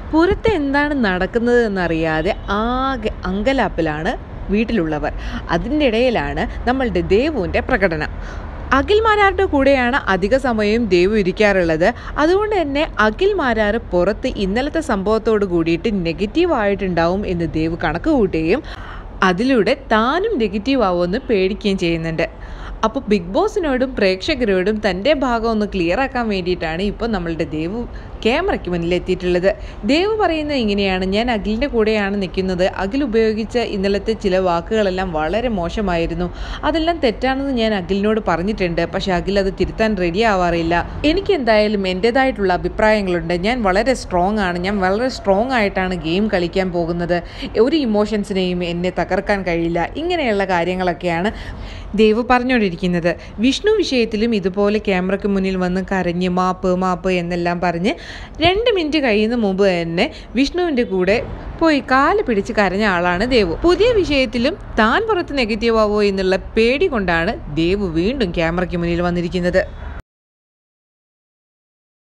പുറത്ത് എന്താണ് നടക്കുന്നത് എന്നറിയാതെ ആകെ അങ്കലാപ്പിലാണ് വീട്ടിലുള്ളവർ അതിൻ്റെ ഇടയിലാണ് നമ്മളുടെ ദേവുവിൻ്റെ പ്രകടനം അഖിൽ മാരാരുടെ കൂടെയാണ് അധിക സമയവും ദേവു ഇരിക്കാറുള്ളത് അതുകൊണ്ട് തന്നെ അഖിൽ മാരാർ പുറത്ത് ഇന്നലത്തെ സംഭവത്തോട് കൂടിയിട്ട് നെഗറ്റീവ് ആയിട്ടുണ്ടാവും എന്ന് ദേവ് കണക്ക് കൂട്ടുകയും അതിലൂടെ താനും നെഗറ്റീവ് ആവുമെന്ന് പേടിക്കുകയും ചെയ്യുന്നുണ്ട് അപ്പോൾ ബിഗ് ബോസിനോടും പ്രേക്ഷകരോടും തൻ്റെ ഭാഗം ഒന്ന് ക്ലിയർ ആക്കാൻ വേണ്ടിയിട്ടാണ് ഇപ്പോൾ നമ്മളുടെ ദേവു ക്യാമറയ്ക്ക് മുന്നിൽ എത്തിയിട്ടുള്ളത് ദേവ് പറയുന്നത് ഇങ്ങനെയാണ് ഞാൻ അഖിലിൻ്റെ കൂടെയാണ് നിൽക്കുന്നത് അഖിൽ ഉപയോഗിച്ച ഇന്നലത്തെ ചില വാക്കുകളെല്ലാം വളരെ മോശമായിരുന്നു അതെല്ലാം തെറ്റാണെന്ന് ഞാൻ അഖിലിനോട് പറഞ്ഞിട്ടുണ്ട് പക്ഷേ അഖിൽ അത് തിരുത്താൻ റെഡി ആവാറില്ല എനിക്ക് എന്തായാലും എൻ്റേതായിട്ടുള്ള അഭിപ്രായങ്ങളുണ്ട് ഞാൻ വളരെ സ്ട്രോങ് ആണ് ഞാൻ വളരെ സ്ട്രോങ് ആയിട്ടാണ് ഗെയിം കളിക്കാൻ പോകുന്നത് ഒരു ഇമോഷൻസിനെയും എന്നെ തകർക്കാൻ കഴിയില്ല ഇങ്ങനെയുള്ള കാര്യങ്ങളൊക്കെയാണ് ദേവ് പറഞ്ഞുകൊണ്ടിരിക്കുന്നത് വിഷ്ണു വിഷയത്തിലും ഇതുപോലെ ക്യാമറയ്ക്ക് മുന്നിൽ വന്ന് കരഞ്ഞ് മാപ്പ് മാപ്പ് എന്നെല്ലാം പറഞ്ഞ് രണ്ട് മിനിറ്റ് കഴിയുന്ന മുമ്പ് തന്നെ വിഷ്ണുവിൻ്റെ കൂടെ പോയി കാല് പിടിച്ച് കരഞ്ഞ ആളാണ് ദേവു പുതിയ വിഷയത്തിലും താൻ പുറത്ത് നെഗറ്റീവ് ആവോ എന്നുള്ള പേടി കൊണ്ടാണ് ദേവു വീണ്ടും ക്യാമറയ്ക്ക് മുന്നിൽ വന്നിരിക്കുന്നത്